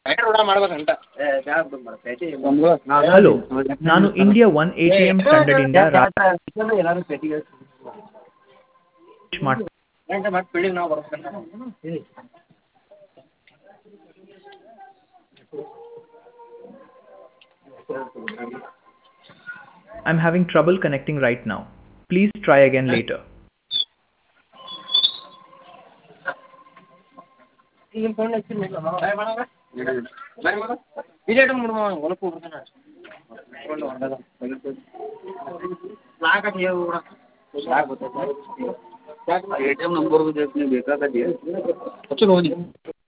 Hello ನಾನು India one A T M ತಂಡದಿಂದ ರಾಜೇಶ್ ಮಾಡ್ I'm having trouble connecting right now. Please try again later. A T M number ಬೇಕಾಗತ್ತೆ